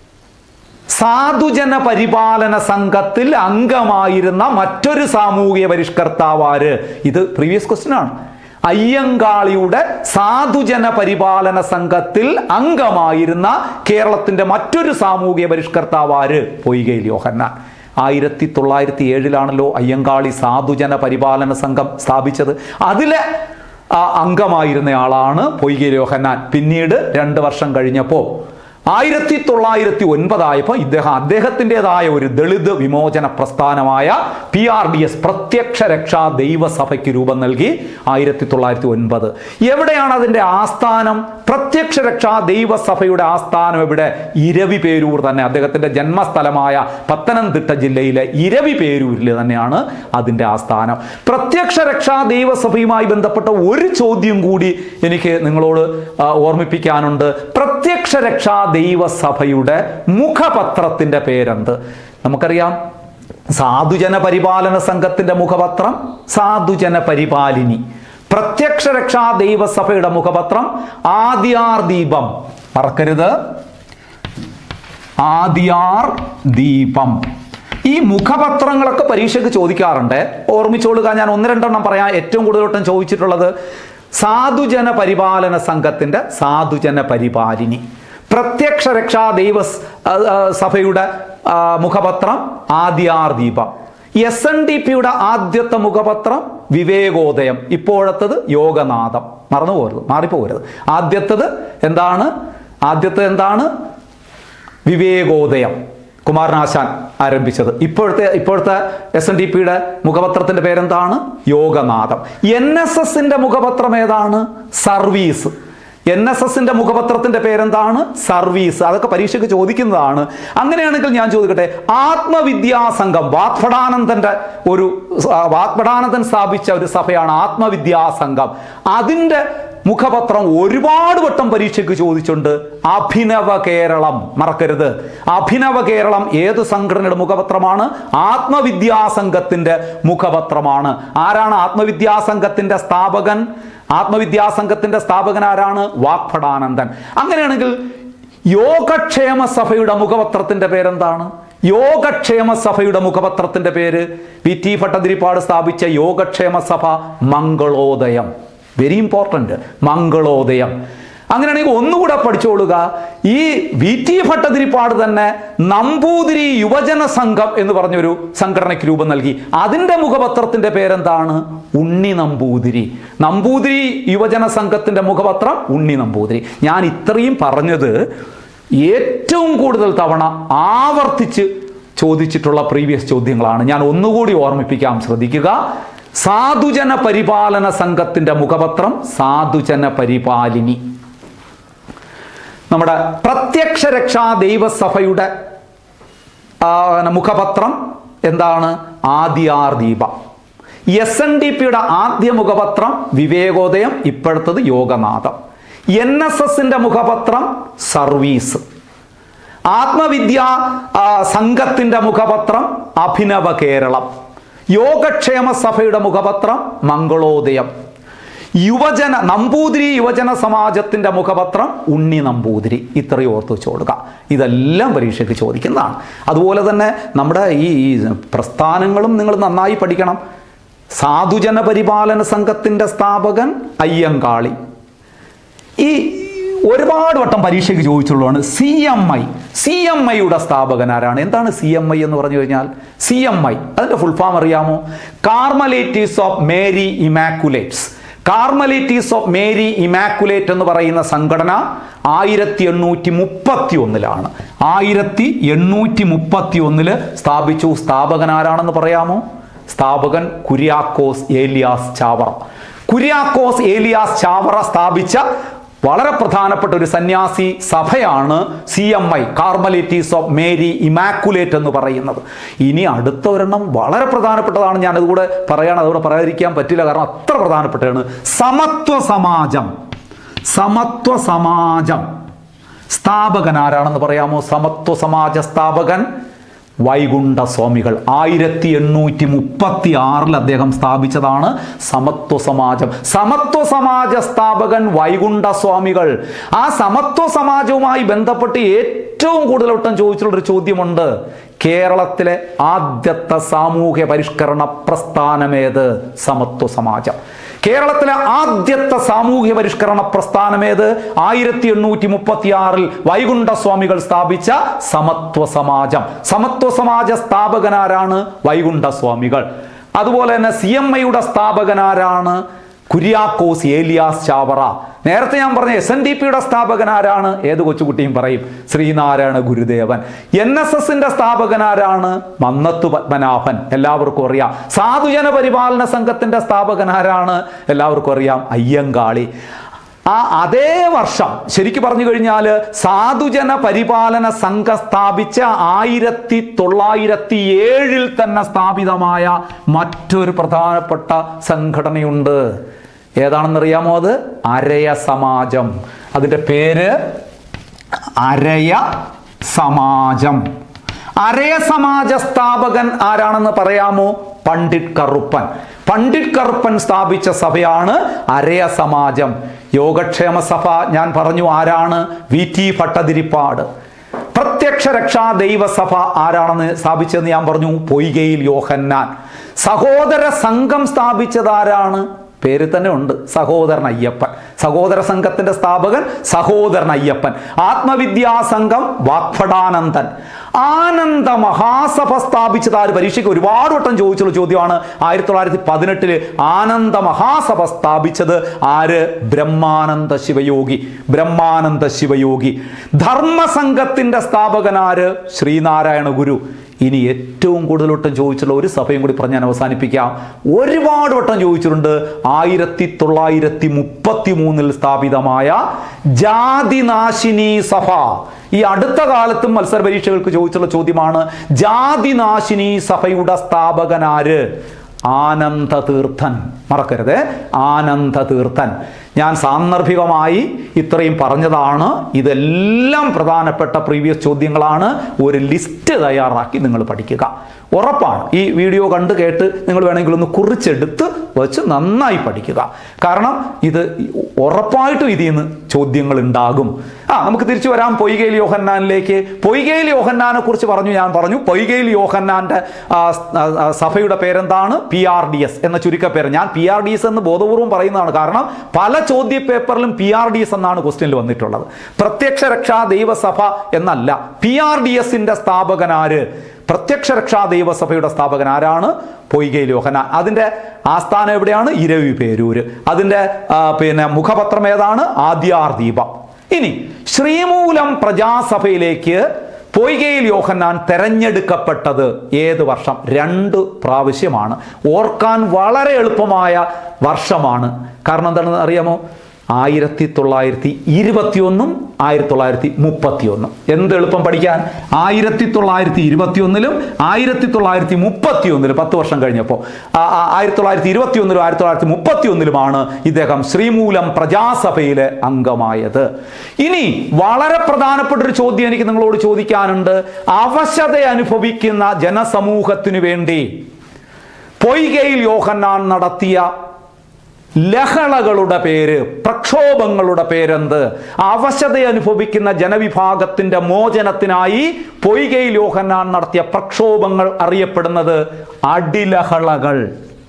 സാധുജന പരിപാലന സംഘത്തിൽ അംഗമായിരുന്ന മറ്റൊരു സാമൂഹിക പരിഷ്കർത്താവാര് ഇത് പ്രീവിയസ് ക്വസ്റ്റ്യൻ ആണ് അയ്യങ്കാളിയുടെ സാധുജന പരിപാലന സംഘത്തിൽ അംഗമായിരുന്ന കേരളത്തിന്റെ മറ്റൊരു സാമൂഹിക പരിഷ്കർത്താവാര് പൊയ്കയിൽ യോഹന്നാൻ ആയിരത്തി തൊള്ളായിരത്തി ഏഴിലാണല്ലോ അയ്യങ്കാളി സാധുജന പരിപാലന സംഘം സ്ഥാപിച്ചത് അതിലെ ആ അംഗമായിരുന്ന ആളാണ് പൊയ്കയിൽ യോഹന്നാൻ പിന്നീട് രണ്ട് വർഷം കഴിഞ്ഞപ്പോൾ ആയിരത്തി തൊള്ളായിരത്തി ഒൻപതായപ്പോൾ ഇദ്ദേഹം അദ്ദേഹത്തിൻ്റെതായ ഒരു ദളിത് വിമോചന പ്രസ്ഥാനമായ പി ആർ ഡി എസ് പ്രത്യക്ഷ രക്ഷാ ദൈവസഭയ്ക്ക് രൂപം നൽകി ആയിരത്തി തൊള്ളായിരത്തി ഒൻപത് എവിടെയാണ് അതിൻ്റെ ആസ്ഥാനം പ്രത്യക്ഷ രക്ഷാ ദൈവസഭയുടെ ആസ്ഥാനം എവിടെ ഇരവി പേരൂർ തന്നെ അദ്ദേഹത്തിൻ്റെ ജന്മസ്ഥലമായ പത്തനംതിട്ട ജില്ലയിലെ ഇരവി പേരൂരിൽ തന്നെയാണ് അതിൻ്റെ ആസ്ഥാനം പ്രത്യക്ഷ രക്ഷാ ദൈവസഭയുമായി ബന്ധപ്പെട്ട ഒരു ചോദ്യം കൂടി എനിക്ക് നിങ്ങളോട് ആ, ഓർമ്മിപ്പിക്കാനുണ്ട് പ്രത്യക്ഷ രക്ഷാ ദൈവസഭയുടെ മുഖപത്രത്തിന്റെ പേരെന്ത് നമുക്കറിയാം സാധുജന പരിപാലന സംഘത്തിന്റെ മുഖപത്രം സാധുജന പരിപാലിനി പ്രത്യക്ഷ രക്ഷാ ദൈവസഭയുടെ മുഖപത്രം ആദ്യാർ ദീപം മറക്കരുത് ആദ്യാർ ദീപം ഈ മുഖപത്രങ്ങളൊക്കെ പരീക്ഷയ്ക്ക് ചോദിക്കാറുണ്ട് ഓർമ്മിച്ചോളുക ഞാൻ ഒന്ന് രണ്ടെണ്ണം പറയാം ഏറ്റവും കൂടുതലോട്ടം ചോദിച്ചിട്ടുള്ളത് സാധുജന പരിപാലന സംഘത്തിന്റെ സാധുജന പരിപാലിനി പ്രത്യക്ഷ രക്ഷാ ദൈവ സ്- ആ, ആ, സഭയുടെ ആ, മുഖപത്രം ആദ്യാർ ദീപം എസ് എൻ ഡി പിയുടെ ആദ്യത്തെ മുഖപത്രം വിവേകോദയം ഇപ്പോഴത്തത് യോഗനാഥം മറന്നു പോകരുത് മാറിപ്പോകരുത് ആദ്യത്തത് എന്താണ് ആദ്യത്തെ എന്താണ് വിവേകോദയം കുമാരനാശാൻ ആരംഭിച്ചത് ഇപ്പോഴത്തെ ഇപ്പോഴത്തെ എസ് എൻ ഡി പിയുടെ മുഖപത്രത്തിന്റെ പേരെന്താണ് യോഗനാഥം എൻ എസ് എസിന്റെ മുഖപത്രം ഏതാണ് സർവീസ് എൻ എസ് എസിന്റെ മുഖപത്രത്തിന്റെ പേരെന്താണ് സർവീസ് അതൊക്കെ പരീക്ഷയ്ക്ക് ചോദിക്കുന്നതാണ് അങ്ങനെയാണെങ്കിൽ ഞാൻ ചോദിക്കട്ടെ ആത്മവിദ്യാസംഘം വാഗ്ഭടാനന്ദന്റെ ഒരു ആ, വാഗ്ഭടാനന്ദൻ സ്ഥാപിച്ച ഒരു സഭയാണ് ആത്മവിദ്യാസംഘം അതിന്റെ മുഖപത്രം ഒരുപാട് വട്ടം പരീക്ഷയ്ക്ക് ചോദിച്ചുണ്ട് അഭിനവ കേരളം മറക്കരുത് അഭിനവ കേരളം ഏത് സംഘടനയുടെ മുഖപത്രമാണ് ആത്മവിദ്യാസംഘത്തിന്റെ മുഖപത്രമാണ് ആരാണ് ആത്മവിദ്യാസംഘത്തിന്റെ സ്ഥാപകൻ ആത്മവിദ്യാസംഘത്തിന്റെ സ്ഥാപകൻ ആരാണ് വാഗ്ഭടാനന്ദൻ അങ്ങനെയാണെങ്കിൽ യോഗക്ഷേമ സഭയുടെ മുഖപത്രത്തിന്റെ പേരെന്താണ് യോഗക്ഷേമ സഭയുടെ മുഖപത്രത്തിന്റെ പേര് വി ടി ഭട്ടതിരിപ്പാട് സ്ഥാപിച്ച യോഗക്ഷേമ സഭ മംഗളോദയം വെരി ഇമ്പോർട്ടൻ്റ് മംഗളോദയം അങ്ങനെയാണെങ്കിൽ ഒന്നുകൂടെ പഠിച്ചോളുക ഈ വി ടി ഭട്ടതിരിപ്പാട് തന്നെ നമ്പൂതിരി യുവജന സംഘം എന്ന് പറഞ്ഞൊരു സംഘടനയ്ക്ക് രൂപം നൽകി അതിൻ്റെ മുഖപത്രത്തിന്റെ പേരെന്താണ് ഉണ്ണി നമ്പൂതിരി നമ്പൂതിരി യുവജന സംഘത്തിന്റെ മുഖപത്രം ഉണ്ണി നമ്പൂതിരി ഞാൻ ഇത്രയും പറഞ്ഞത് ഏറ്റവും കൂടുതൽ തവണ ആവർത്തിച്ച് ചോദിച്ചിട്ടുള്ള പ്രീവിയസ് ചോദ്യങ്ങളാണ് ഞാൻ ഒന്നുകൂടി ഓർമ്മിപ്പിക്കാം ശ്രദ്ധിക്കുക സാധുജന പരിപാലന സംഘത്തിന്റെ മുഖപത്രം സാധുജന പരിപാലിനി നമ്മുടെ പ്രത്യക്ഷ രക്ഷാ ദൈവസഭയുടെ ആ, മുഖപത്രം എന്താണ് ആദ്യാർ ദീപ എസ് എൻ ഡി പിയുടെ ആദ്യ മുഖപത്രം വിവേകോദയം ഇപ്പോഴത്തത് യോഗനാഥം എൻ എസ് എസിന്റെ മുഖപത്രം സർവീസ് ആത്മവിദ്യ ആ, സംഘത്തിന്റെ മുഖപത്രം അഭിനവ കേരളം യോഗക്ഷേമ സഭയുടെ മുഖപത്രം മംഗളോദയം യുവജന നമ്പൂതിരി യുവജന സമാജത്തിന്റെ മുഖപത്രം ഉണ്ണി നമ്പൂതിരി ഇത്രയും ഓർത്ത് വെച്ചോടുക ഇതെല്ലാം പരീക്ഷയ്ക്ക് ചോദിക്കുന്നതാണ് അതുപോലെ തന്നെ നമ്മുടെ ഈ ഈ പ്രസ്ഥാനങ്ങളും നിങ്ങൾ നന്നായി പഠിക്കണം സാധുജന പരിപാലന സംഘത്തിന്റെ സ്ഥാപകൻ അയ്യങ്കാളി ഈ ഒരുപാട് വട്ടം പരീക്ഷയ്ക്ക് ചോദിച്ചുള്ളതാണ് C M I C M ഐയുടെ സ്ഥാപകൻ ആരാണ് എന്താണ് സി എം ഐ എന്ന് പറഞ്ഞു കഴിഞ്ഞാൽ സി എം ഐ അതിന്റെ ഫുൾ ഫോം അറിയാമോ Carmelites of Mary Immaculates Carmelites of Mary Immaculate എന്ന് പറയുന്ന സംഘടന ആയിരത്തി എണ്ണൂറ്റി മുപ്പത്തി ഒന്നിലാണ് ആയിരത്തി എണ്ണൂറ്റി മുപ്പത്തി ഒന്നില് സ്ഥാപിച്ചു സ്ഥാപകൻ ആരാണെന്ന് പറയാമോ സ്ഥാപകൻ കുര്യാക്കോസ് ഏലിയാസ് ചാവറ കുര്യാക്കോസ് ഏലിയാസ് ചാവറ സ്ഥാപിച്ച വളരെ പ്രധാനപ്പെട്ട ഒരു സന്യാസി സഭയാണ് C M I Carmelites of Mary Immaculate എന്ന് പറയുന്നത് ഇനി അടുത്ത ഒരെണ്ണം വളരെ പ്രധാനപ്പെട്ടതാണ് ഞാൻ അതുകൂടെ പറയാണ് അതുകൂടെ പറയാതിരിക്കാൻ പറ്റില്ല കാരണം അത്ര പ്രധാനപ്പെട്ടതാണ് സമത്വ സമാജം സമത്വ സമാജം സ്ഥാപകൻ ആരാണെന്ന് പറയാമോ സമത്വ സമാജ സ്ഥാപകൻ വൈകുണ്ഠ സ്വാമികൾ ആയിരത്തി എണ്ണൂറ്റി മുപ്പത്തി ആറിൽ അദ്ദേഹം സ്ഥാപിച്ചതാണ് സമത്വ സമാജം സമത്വ സമാജ സ്ഥാപകൻ വൈകുണ്ഠ സ്വാമികൾ ആ സമത്വ സമാജവുമായി ബന്ധപ്പെട്ട് ഏറ്റവും കൂടുതൽ വട്ടം ചോദിച്ചിട്ടുള്ള ഒരു ചോദ്യമുണ്ട് കേരളത്തിലെ ആദ്യത്തെ സാമൂഹ്യ പരിഷ്കരണ പ്രസ്ഥാനമേത് സമത്വ സമാജം കേരളത്തിലെ ആദ്യത്തെ സാമൂഹ്യ പരിഷ്കരണ പ്രസ്ഥാനമേത് ആയിരത്തി എണ്ണൂറ്റി മുപ്പത്തി ആറിൽ വൈകുണ്ഠ സ്വാമികൾ സ്ഥാപിച്ച സമത്വ സമാജം സമത്വ സമാജ സ്ഥാപകനാരാണ് വൈകുണ്ഠ സ്വാമികൾ അതുപോലെ തന്നെ സി എം ഐയുടെ സ്ഥാപകനാരാണ് കുര്യാക്കോസ് ഏലിയാസ് ചാവറ നേരത്തെ ഞാൻ പറഞ്ഞ എസ് എൻ ഡി പിയുടെ സ്ഥാപകനാരാണ് ഏത് കൊച്ചുകുട്ടിയും പറയും ശ്രീനാരായണ ഗുരുദേവൻ എൻ എസ് എസിന്റെ സ്ഥാപകനാരാണ് മന്നത്തു പത്മനാഭൻ എല്ലാവർക്കും അറിയാം സാധുജന പരിപാലന സംഘത്തിന്റെ സ്ഥാപകനാരാണ് എല്ലാവർക്കും അറിയാം അയ്യങ്കാളി ആ അതേ വർഷം ശരിക്കു പറഞ്ഞു കഴിഞ്ഞാൽ സാധുജന പരിപാലന സംഘം സ്ഥാപിച്ച ആയിരത്തി തൊള്ളായിരത്തി ഏഴിൽ തന്നെ സ്ഥാപിതമായ മറ്റൊരു പ്രധാനപ്പെട്ട സംഘടനയുണ്ട് ഏതാണെന്നറിയാമോ അത് അരയ സമാജം അതിൻ്റെ പേര് അരയ സമാജം അരയ സമാജ സ്ഥാപകൻ ആരാണെന്ന് പറയാമോ പണ്ഡിറ്റ് കറുപ്പൻ പണ്ഡിറ്റ് കറുപ്പൻ സ്ഥാപിച്ച സഭയാണ് അരയ സമാജം യോഗക്ഷേമ സഭ ഞാൻ പറഞ്ഞു ആരാണ് വി ടി ഭട്ടതിരിപ്പാട് പ്രത്യക്ഷ രക്ഷാ ദൈവസഭ ആരാണെന്ന് സ്ഥാപിച്ചതെന്ന് ഞാൻ പറഞ്ഞു പൊയ്കയിൽ യോഹന്നാൻ സഹോദര സംഘം സ്ഥാപിച്ചത് ആരാണ് പേര് തന്നെ ഉണ്ട് സഹോദരൻ അയ്യപ്പൻ സഹോദര സംഘത്തിന്റെ സ്ഥാപകൻ സഹോദരൻ അയ്യപ്പൻ ആത്മവിദ്യാ സംഘം വാഗ്ഭടാനന്ദൻ ആനന്ദ മഹാസഭ സ്ഥാപിച്ചത് ആര് പരീക്ഷയ്ക്ക് ഒരുപാട് വട്ടം ചോദിച്ചുള്ള ചോദ്യമാണ് ആയിരത്തി തൊള്ളായിരത്തി പതിനെട്ടില് ആനന്ദ മഹാസഭ സ്ഥാപിച്ചത് ആര് ബ്രഹ്മാനന്ദ ശിവയോഗി ബ്രഹ്മാനന്ദ ശിവയോഗി ധർമ്മസംഘത്തിന്റെ സ്ഥാപകനാര് ശ്രീനാരായണ ഗുരു ഇനി ഏറ്റവും കൂടുതൽ വട്ടം ചോദിച്ചുള്ള ഒരു സഭയും കൂടി പറഞ്ഞ് ഞാൻ അവസാനിപ്പിക്കാം ഒരുപാട് വട്ടം ചോദിച്ചിട്ടുണ്ട് ആയിരത്തി തൊള്ളായിരത്തി മുപ്പത്തി മൂന്നിൽ സ്ഥാപിതമായ ജാതിനാശിനി സഭ ഈ അടുത്ത കാലത്തും മത്സര പരീക്ഷകൾക്ക് ചോദിച്ചുള്ള ചോദ്യമാണ് ജാതിനാശിനി സഭയുടെ സ്ഥാപകനാര് ആനന്ദ തീർത്ഥൻ മറക്കരുത് ആനന്ദ തീർത്ഥൻ ഞാൻ സാന്ദർഭികമായി ഇത്രയും പറഞ്ഞതാണ് ഇതെല്ലാം പ്രധാനപ്പെട്ട പ്രീവിയസ് ചോദ്യങ്ങളാണ് ഒരു ലിസ്റ്റ് തയ്യാറാക്കി നിങ്ങൾ പഠിക്കുക ഉറപ്പാണ് ഈ വീഡിയോ കണ്ട് കേട്ട് നിങ്ങൾ വേണമെങ്കിൽ ഒന്ന് കുറിച്ചെടുത്ത് വെച്ച് നന്നായി പഠിക്കുക കാരണം ഇത് ഉറപ്പായിട്ടും ഇതിൽ നിന്ന് ചോദ്യങ്ങൾ ഉണ്ടാകും ആ നമുക്ക് തിരിച്ചു വരാം പൊയ്കയിൽ യോഹന്നാനിലേക്ക് പൊയ്കയിൽ യോഹന്നാനെ കുറിച്ച് പറഞ്ഞു ഞാൻ പറഞ്ഞു പൊയ്കയിൽ യോഹന്നാന്റെ ആ, ആ, ആ, സഭയുടെ പേരെന്താണ് പി ആർ ഡി എസ് എന്ന ചുരുക്കപ്പേര് ഞാൻ പി ആർ ഡി എസ് എന്ന് ബോധപൂർവം പറയുന്നതാണ് കാരണം പല ചോദ്യ പേപ്പറിലും പി ആർ ഡി എസ് എന്നാണ് ക്വസ്റ്റ്യനിൽ വന്നിട്ടുള്ളത് പ്രത്യക്ഷ രക്ഷാ ദൈവസഭ എന്നല്ല പി ആർ ഡി എസിന്റെ സ്ഥാപകനാര് പ്രത്യക്ഷ രക്ഷാ ദൈവസഭയുടെ സ്ഥാപകൻ ആരാണ് പൊയ്കയിൽ യോഹന അതിൻ്റെ ആസ്ഥാനം എവിടെയാണ് ഇരവി പേരൂര് അതിൻ്റെ ആ, പിന്നെ മുഖപത്രം ഏതാണ് ആദ്യാർ ദീപം ഇനി ശ്രീമൂലം പ്രജാസഭയിലേക്ക് പൊയ്കയിൽ യോഹന്നാൻ തെരഞ്ഞെടുക്കപ്പെട്ടത് ഏത് വർഷം രണ്ട് പ്രാവശ്യമാണ് ഓർക്കാൻ വളരെ എളുപ്പമായ വർഷമാണ് കാരണം എന്താണെന്ന് അറിയാമോ ആയിരത്തി തൊള്ളായിരത്തി ഇരുപത്തിയൊന്നും ആയിരത്തി തൊള്ളായിരത്തി മുപ്പത്തിയൊന്നും എന്ത് എളുപ്പം പഠിക്കാൻ ആയിരത്തി തൊള്ളായിരത്തി ഇരുപത്തിയൊന്നിലും ആയിരത്തി തൊള്ളായിരത്തി മുപ്പത്തിയൊന്നിലും പത്ത് വർഷം കഴിഞ്ഞപ്പോൾ ആയിരത്തി തൊള്ളായിരത്തി ഇരുപത്തിയൊന്നിലും ആയിരത്തി തൊള്ളായിരത്തി മുപ്പത്തിയൊന്നിലുമാണ് ഇദ്ദേഹം ശ്രീമൂലം പ്രജാസഭയിലെ അംഗമായത് ഇനി വളരെ പ്രധാനപ്പെട്ട ഒരു ചോദ്യം എനിക്ക് നിങ്ങളോട് ചോദിക്കാനുണ്ട് അവശത അനുഭവിക്കുന്ന ജനസമൂഹത്തിനു വേണ്ടി പൊയ്കയിൽ യോഹന്നാൻ നടത്തിയ ലഹളകളുടെ പേര് പ്രക്ഷോഭങ്ങളുടെ പേരെന്ത് അവശത അനുഭവിക്കുന്ന ജനവിഭാഗത്തിന്റെ മോചനത്തിനായി പൊയ്കയിൽ യോഹന്നാൻ നടത്തിയ പ്രക്ഷോഭങ്ങൾ അറിയപ്പെടുന്നത് അടിലഹളകൾ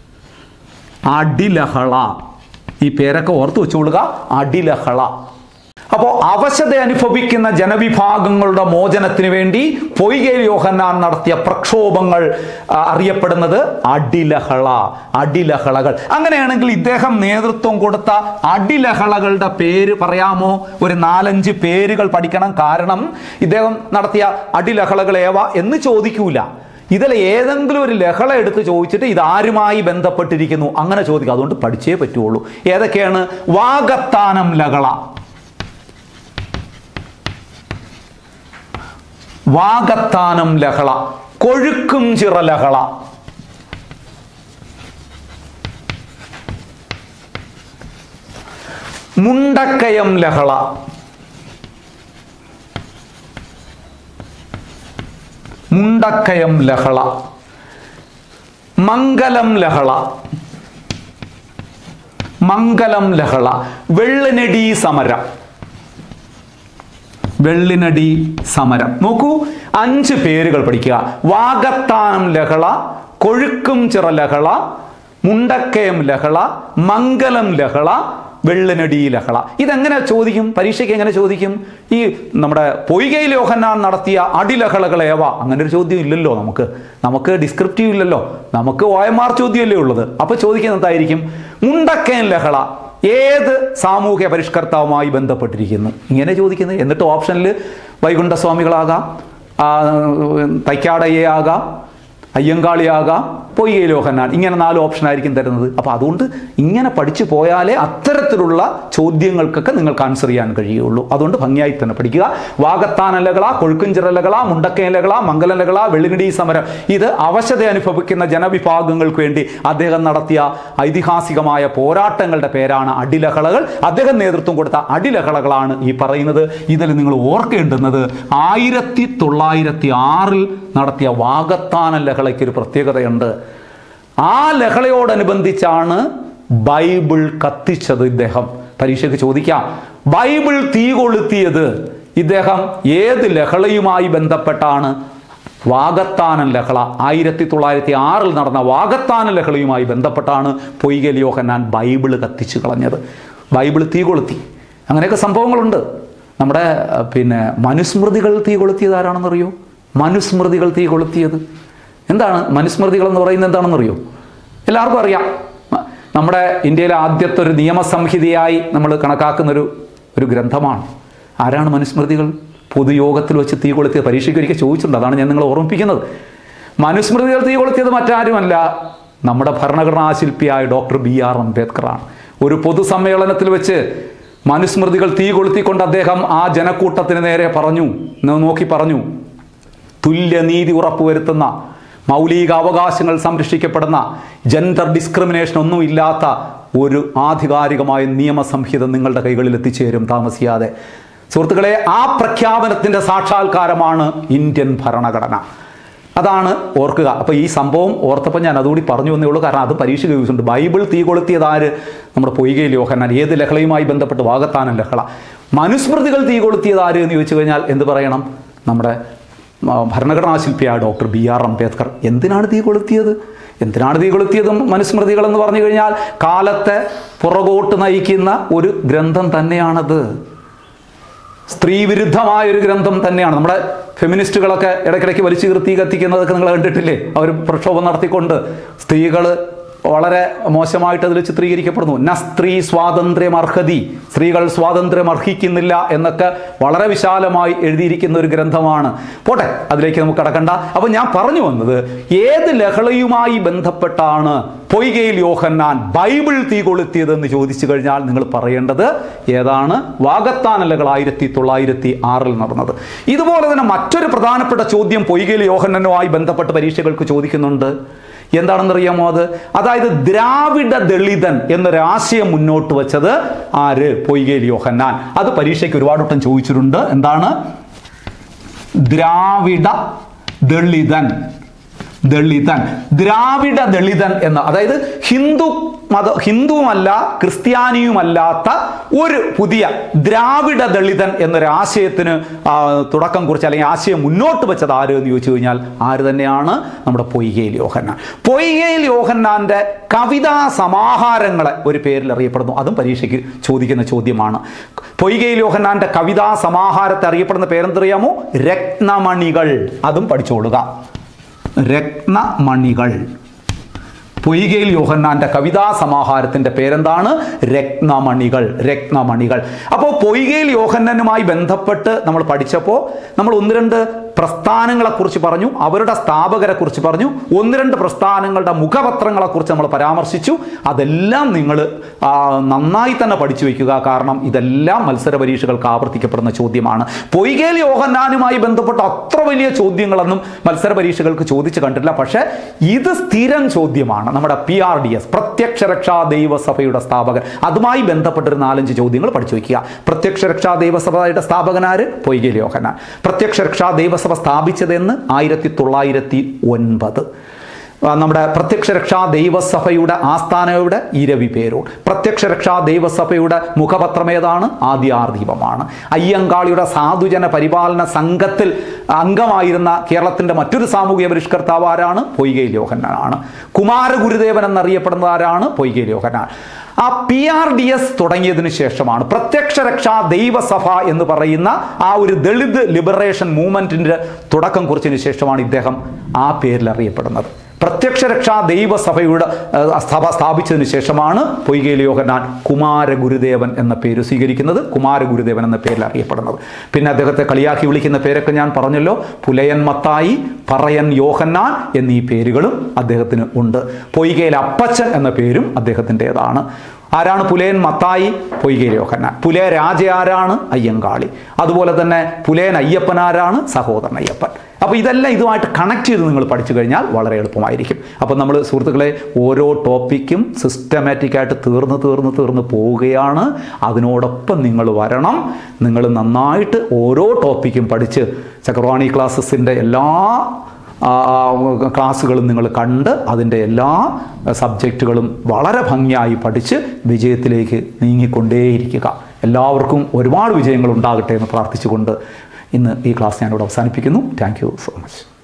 അടിലഹള ഈ പേരൊക്കെ ഓർത്തു വെച്ചുകൊള്ളുക അടിലഹള അപ്പോൾ അവശത അനുഭവിക്കുന്ന ജനവിഭാഗങ്ങളുടെ മോചനത്തിന് വേണ്ടി പൊയ്കയിൽ യോഹന്നാൻ നടത്തിയ പ്രക്ഷോഭങ്ങൾ ആ, അറിയപ്പെടുന്നത് അടിലഹള അടിലഹളകൾ അങ്ങനെയാണെങ്കിൽ ഇദ്ദേഹം നേതൃത്വം കൊടുത്ത അടിലഹളകളുടെ പേര് പറയാമോ ഒരു നാലഞ്ച് പേരുകൾ പഠിക്കണം കാരണം ഇദ്ദേഹം നടത്തിയ അടിലഹളകൾ ഏവ എന്ന് ചോദിക്കൂല ഇതിൽ ഏതെങ്കിലും ഒരു ലഹള എടുത്ത് ചോദിച്ചിട്ട് ഇത് ആരുമായി ബന്ധപ്പെട്ടിരിക്കുന്നു അങ്ങനെ ചോദിക്കുക അതുകൊണ്ട് പഠിച്ചേ പറ്റുള്ളൂ ഏതൊക്കെയാണ് വാഗത്താനം ലഹള വാഗത്താനം ലഹള കൊഴുക്കും ചിറ ലഹള മുണ്ടക്കയം ലഹള മുണ്ടക്കയം ലഹള മംഗലം ലഹള മംഗലം ലഹള വെള്ളിനടി സമരം വെള്ളിനടി സമരം നോക്കൂ അഞ്ച് പേരുകൾ പഠിക്കുക വാഗത്താനം ലഹള കൊഴുക്കും ചിറ ലഹള മുണ്ടക്കയം ലഹള മംഗലം ലഹള വെള്ളിനടി ലഹള ഇതെങ്ങനെ ചോദിക്കും പരീക്ഷയ്ക്ക് എങ്ങനെ ചോദിക്കും ഈ നമ്മുടെ പൊയ്കയിൽ യോഹന്നാൻ നടത്തിയ അടിലഹളകൾ ഏവ അങ്ങനെ ഒരു ചോദ്യം ഇല്ലല്ലോ നമുക്ക് നമുക്ക് ഡിസ്ക്രിപ്റ്റീവ് ഇല്ലല്ലോ നമുക്ക് ഒ എം ആർ ചോദ്യമല്ലേ ഉള്ളത് അപ്പൊ ചോദിക്കുന്നത് എന്തായിരിക്കും മുണ്ടക്കയം ലഹള ഏത് സാമൂഹ്യ പരിഷ്കർത്താവുമായി ബന്ധപ്പെട്ടിരിക്കുന്നു ഇങ്ങനെ ചോദിക്കുന്നത് എന്നിട്ട് ഓപ്ഷനിൽ വൈകുണ്ഠസ്വാമികളാകാം ആ, തൈക്കാടയ്യയാകാം അയ്യങ്കാളിയാകാം പൊയ്കെ ലോഹന്നാൻ ഇങ്ങനെ നാല് ഓപ്ഷൻ ആയിരിക്കും തരുന്നത് അപ്പോൾ അതുകൊണ്ട് ഇങ്ങനെ പഠിച്ചു പോയാലേ അത്തരത്തിലുള്ള ചോദ്യങ്ങൾക്കൊക്കെ നിങ്ങൾക്ക് ആൻസർ ചെയ്യാൻ കഴിയുള്ളൂ അതുകൊണ്ട് ഭംഗിയായി തന്നെ പഠിക്കുക വാഗത്താനലകള കൊഴുക്കുംചിറലകള മുണ്ടക്കയലകള മംഗലലകള വെള്ളിനടി സമരം ഇത് അവശത അനുഭവിക്കുന്ന ജനവിഭാഗങ്ങൾക്ക് വേണ്ടി അദ്ദേഹം നടത്തിയ ഐതിഹാസികമായ പോരാട്ടങ്ങളുടെ പേരാണ് അടിലഹളകൾ അദ്ദേഹം നേതൃത്വം കൊടുത്ത അടിലഹളകളാണ് ഈ പറയുന്നത് ഇതിൽ നിങ്ങൾ ഓർക്കേണ്ടുന്നത് ആയിരത്തി തൊള്ളായിരത്തി ആറിൽ നടത്തിയ വാഗത്താന ലഹളയ്ക്ക് ഒരു പ്രത്യേകതയുണ്ട് ആ ലഹളയോടനുബന്ധിച്ചാണ് ബൈബിൾ കത്തിച്ചത് ഇദ്ദേഹം പരീക്ഷയ്ക്ക് ചോദിക്കാം ബൈബിൾ തീ കൊളുത്തിയത് ഇദ്ദേഹം ഏത് ലഹളയുമായി ബന്ധപ്പെട്ടാണ് വാഗത്താനൻ ലഹള ആയിരത്തി തൊള്ളായിരത്തി ആറിൽ നടന്ന വാഗത്താന ലഹളയുമായി ബന്ധപ്പെട്ടാണ് പൊയ്കൽ യോഹന്നാൻ ബൈബിള് കത്തിച്ചു കളഞ്ഞത് ബൈബിള് തീ കൊളുത്തി അങ്ങനെയൊക്കെ സംഭവങ്ങളുണ്ട് നമ്മുടെ അഹ്, പിന്നെ മനുസ്മൃതികൾ തീ കൊളുത്തിയത് ആരാണെന്നറിയോ മനുസ്മൃതികൾ തീ കൊളുത്തിയത് എന്താണ് മനുസ്മൃതികൾ എന്ന് പറയുന്നത് എന്താണെന്നറിയോ എല്ലാവർക്കും അറിയാം മ- നമ്മുടെ ഇന്ത്യയിലെ ആദ്യത്തെ ഒരു നിയമസംഹിതയായി നമ്മൾ കണക്കാക്കുന്നൊരു ഒരു ഗ്രന്ഥമാണ് ആരാണ് മനുസ്മൃതികൾ പൊതുയോഗത്തിൽ വെച്ച് തീ കൊളുത്തിയ പരീക്ഷയ്ക്ക് ഒരിക്കൽ ചോദിച്ചിട്ടുണ്ട് അതാണ് ഞാൻ നിങ്ങളെ ഓർമ്മിപ്പിക്കുന്നത് മനുസ്മൃതികൾ തീ കൊളുത്തിയത് മറ്റാരുമല്ല നമ്മുടെ ഭരണഘടനാ ശില്പിയായ ഡോക്ടർ ബി ആർ അംബേദ്കറാണ് ഒരു പൊതുസമ്മേളനത്തിൽ വെച്ച് മനുസ്മൃതികൾ തീ കൊളുത്തിക്കൊണ്ട് അദ്ദേഹം ആ ജനക്കൂട്ടത്തിന് നേരെ പറഞ്ഞു ന- നോക്കി പറഞ്ഞു തുല്യനീതി ഉറപ്പുവരുത്തുന്ന മൗലിക അവകാശങ്ങൾ സംരക്ഷിക്കപ്പെടുന്ന ജെൻഡർ ഡിസ്ക്രിമിനേഷൻ ഒന്നും ഇല്ലാത്ത ഒരു ആധികാരികമായ നിയമസംഹിത നിങ്ങളുടെ കൈകളിൽ എത്തിച്ചേരും താമസിയാതെ സുഹൃത്തുക്കളെ ആ പ്രഖ്യാപനത്തിന്റെ സാക്ഷാത്കാരമാണ് ഇന്ത്യൻ ഭരണഘടന അതാണ് ഓർക്കുക അപ്പോൾ ഈ സംഭവം ഓർത്തപ്പോൾ ഞാൻ അതുകൂടി പറഞ്ഞു എന്നേ ഉള്ളൂ കാരണം അത് പരീക്ഷ ചോദിച്ചിട്ടുണ്ട് ബൈബിൾ തീ കൊളുത്തിയത് ആര് നമ്മുടെ പൊയ്കയിൽ യോഹന്നാൻ ഏത് ലഹളയുമായി ബന്ധപ്പെട്ട് വാഗത്താനം ലഹള മനുസ്മൃതികൾ തീ കൊളുത്തിയത് ആര് എന്ന് ചോദിച്ചു കഴിഞ്ഞാൽ എന്ത് പറയണം നമ്മുടെ ആ, ഭരണഘടനാ ശില്പിയായ ഡോക്ടർ ബി ആർ അംബേദ്കർ എന്തിനാണ് തീ കൊളുത്തിയത് എന്തിനാണ് തീ കൊളുത്തിയത് മനുസ്മൃതികൾ എന്ന് പറഞ്ഞു കഴിഞ്ഞാൽ കാലത്തെ പുറകോട്ട് നയിക്കുന്ന ഒരു ഗ്രന്ഥം തന്നെയാണത് സ്ത്രീ വിരുദ്ധമായ ഒരു ഗ്രന്ഥം തന്നെയാണ് നമ്മുടെ ഫെമിനിസ്റ്റുകളൊക്കെ ഇടയ്ക്കിടയ്ക്ക് വലിച്ചു കീർത്തി കത്തിക്കുന്നതൊക്കെ നിങ്ങൾ കണ്ടിട്ടില്ലേ അവർ പ്രക്ഷോഭം നടത്തിക്കൊണ്ട് സ്ത്രീകൾ വളരെ മോശമായിട്ട് അതിൽ ചിത്രീകരിക്കപ്പെടുന്നു ന സ്ത്രീ സ്വാതന്ത്ര്യം അർഹതി സ്ത്രീകൾ സ്വാതന്ത്ര്യം അർഹിക്കുന്നില്ല എന്നൊക്കെ വളരെ വിശാലമായി എഴുതിയിരിക്കുന്ന ഒരു ഗ്രന്ഥമാണ് പോട്ടെ അതിലേക്ക് നമുക്ക് കടക്കണ്ട അപ്പോൾ ഞാൻ പറഞ്ഞു വന്നത് ഏത് ലഹളയുമായി ബന്ധപ്പെട്ടാണ് പൊയ്കയിൽ യോഹന്നാൻ ബൈബിൾ തീ കൊളുത്തിയതെന്ന് ചോദിച്ചു കഴിഞ്ഞാൽ നിങ്ങൾ പറയേണ്ടത് ഏതാണ് വാഗത്താനലകൾ ആയിരത്തി തൊള്ളായിരത്തി ആറിൽ നടന്നത് ഇതുപോലെ തന്നെ മറ്റൊരു പ്രധാനപ്പെട്ട ചോദ്യം പൊയ്കയിൽ യോഹന്നനുമായി ബന്ധപ്പെട്ട് പരീക്ഷകൾക്ക് ചോദിക്കുന്നുണ്ട് എന്താണെന്നറിയാമോ അത് അതായത് ദ്രാവിഡ ദളിതൻ എന്നൊരാശയം മുന്നോട്ട് വെച്ചത് ആര് പൊയ്കയിൽ യോഹന്നാൻ അത് പരീക്ഷയ്ക്ക് ഒരുപാട് വട്ടം ചോദിച്ചിട്ടുണ്ട് എന്താണ് ദ്രാവിഡ ദളിതൻ ദളിതൻ ദ്രാവിഡ ദളിതൻ എന്ന അതായത് ഹിന്ദു മത ഹിന്ദുവുമല്ല ക്രിസ്ത്യാനിയുമല്ലാത്ത ഒരു പുതിയ ദ്രാവിഡ ദളിതൻ എന്നൊരാശയത്തിന് ആ, തുടക്കം കുറിച്ച് അല്ലെങ്കിൽ ആശയം മുന്നോട്ട് വെച്ചത് ആര് എന്ന് ചോദിച്ചു കഴിഞ്ഞാൽ ആര് തന്നെയാണ് നമ്മുടെ പൊയ്കയിൽ യോഹന്നാൻ പൊയ്കയിൽ യോഹന്നാൻ്റെ കവിതാ സമാഹാരങ്ങളെ ഒരു പേരിൽ അറിയപ്പെടുന്നു അതും പരീക്ഷയ്ക്ക് ചോദിക്കുന്ന ചോദ്യമാണ് പൊയ്കയിൽ യോഹന്നാൻ്റെ കവിതാ സമാഹാരത്തെ അറിയപ്പെടുന്ന പേരെന്തറിയാമോ രത്നമണികൾ അതും പഠിച്ചോളുക രത്നമണികൾ പൊയ്കയിൽ യോഹന്നാന്റെ കവിതാ സമാഹാരത്തിന്റെ പേരെന്താണ് രത്നമണികൾ രത്നമണികൾ അപ്പോൾ പൊയ്കയിൽ യോഹന്നനുമായി ബന്ധപ്പെട്ട് നമ്മൾ പഠിച്ചപ്പോൾ നമ്മൾ ഒന്ന് രണ്ട് പ്രസ്ഥാനങ്ങളെക്കുറിച്ച് പറഞ്ഞു അവരുടെ സ്ഥാപകരെക്കുറിച്ച് പറഞ്ഞു ഒന്ന് രണ്ട് പ്രസ്ഥാനങ്ങളുടെ മുഖപത്രങ്ങളെക്കുറിച്ച് നമ്മൾ പരാമർശിച്ചു അതെല്ലാം നിങ്ങൾ ആ, നന്നായി തന്നെ പഠിച്ചു വയ്ക്കുക കാരണം ഇതെല്ലാം മത്സര പരീക്ഷകൾക്ക് ആവർത്തിക്കപ്പെടുന്ന ചോദ്യമാണ് പൊയ്കേൽ യോഹന്നാനുമായി ബന്ധപ്പെട്ട അത്ര വലിയ ചോദ്യങ്ങളൊന്നും മത്സര പരീക്ഷകൾക്ക് ചോദിച്ചു കണ്ടിട്ടില്ല പക്ഷേ ഇത് സ്ഥിരം ചോദ്യമാണ് നമ്മുടെ പി ആർ ഡി എസ് പ്രത്യക്ഷ രക്ഷാ ദൈവസഭയുടെ സ്ഥാപകൻ അതുമായി ബന്ധപ്പെട്ടൊരു നാലഞ്ച് ചോദ്യങ്ങൾ പഠിച്ചു വയ്ക്കുക പ്രത്യക്ഷ രക്ഷാ ദൈവസഭയുടെ സ്ഥാപകനാര് പൊയ്കേൽ യോഹന്നാൻ പ്രത്യക്ഷ രക്ഷാ ദൈവസഭ സ്ഥാപിച്ചതെന്ന് ആയിരത്തി തൊള്ളായിരത്തി ഒൻപത് ആ, നമ്മുടെ പ്രത്യക്ഷ രക്ഷാ ദൈവസഭയുടെ ആസ്ഥാനയുടെ ഇരവി പേരോട് പ്രത്യക്ഷ രക്ഷാ ദൈവസഭയുടെ മുഖപത്രം ഏതാണ് ആദ്യാർദീപമാണ് അയ്യങ്കാളിയുടെ സാധുജന പരിപാലന സംഘത്തിൽ അംഗമായിരുന്ന കേരളത്തിൻ്റെ മറ്റൊരു സാമൂഹിക പരിഷ്കർത്താവ് ആരാണ് പൊയ്കയിൽ യോഹന്നാനാണ് കുമാരഗുരുദേവൻ എന്നറിയപ്പെടുന്ന ആരാണ് പൊയ്കയിൽ യോഹന്നാൻ ആ പി ആർ ഡി എസ് തുടങ്ങിയതിനു ശേഷമാണ് പ്രത്യക്ഷ രക്ഷാ ദൈവസഭ എന്ന് പറയുന്ന ആ ഒരു ദളിത് ലിബറേഷൻ മൂവ്മെന്റിന്റെ തുടക്കം കുറിച്ചതിന് ശേഷമാണ് ഇദ്ദേഹം ആ പേരിൽ അറിയപ്പെടുന്നത് പ്രത്യക്ഷ രക്ഷാ ദൈവസഭയുടെ ഏഹ്, സഭ സ്ഥാപിച്ചതിന് ശേഷമാണ് പൊയ്കയിൽ യോഹന്നാൻ കുമാരഗുരുദേവൻ എന്ന പേര് സ്വീകരിക്കുന്നത് കുമാരഗുരുദേവൻ എന്ന പേരിൽ അറിയപ്പെടുന്നത് പിന്നെ അദ്ദേഹത്തെ കളിയാക്കി വിളിക്കുന്ന പേരൊക്കെ ഞാൻ പറഞ്ഞല്ലോ പുലയൻ മത്തായി പറയൻ യോഹന്നാൻ എന്നീ പേരുകളും അദ്ദേഹത്തിന് ഉണ്ട് പൊയ്കയിൽ അപ്പച്ചൻ എന്ന പേരും അദ്ദേഹത്തിൻ്റെതാണ് ആരാണ് പുലയൻ മത്തായി പൊയ്കയിൽ യോഹന്നാൻ പുലയ രാജ ആരാണ് അയ്യങ്കാളി അതുപോലെ തന്നെ പുലയൻ അയ്യപ്പൻ ആരാണ് സഹോദരൻ അയ്യപ്പൻ അപ്പോൾ ഇതെല്ലാം ഇതുമായിട്ട് കണക്ട് ചെയ്ത് നിങ്ങൾ പഠിച്ചു കഴിഞ്ഞാൽ വളരെ എളുപ്പമായിരിക്കും അപ്പോൾ നമ്മൾ സുഹൃത്തുക്കളെ ഓരോ ടോപ്പിക്കും സിസ്റ്റമാറ്റിക്കായിട്ട് തീർന്ന് തീർന്ന് തീർന്ന് പോവുകയാണ് അതിനോടൊപ്പം നിങ്ങൾ വരണം നിങ്ങൾ നന്നായിട്ട് ഓരോ ടോപ്പിക്കും പഠിച്ച് ചക്രവാണി ക്ലാസ്സസിൻ്റെ എല്ലാ ആ, ക്ലാസ്സുകളും നിങ്ങൾ കണ്ട് അതിൻ്റെ എല്ലാ സബ്ജക്റ്റുകളും വളരെ ഭംഗിയായി പഠിച്ച് വിജയത്തിലേക്ക് നീങ്ങിക്കൊണ്ടേയിരിക്കുക എല്ലാവർക്കും ഒരുപാട് വിജയങ്ങൾ ഉണ്ടാകട്ടെ എന്ന് പ്രാർത്ഥിച്ചുകൊണ്ട് ഇന്ന് ഈ ക്ലാസ് ഞാനിവിടെ അവസാനിപ്പിക്കുന്നു താങ്ക് യു സോ മച്ച്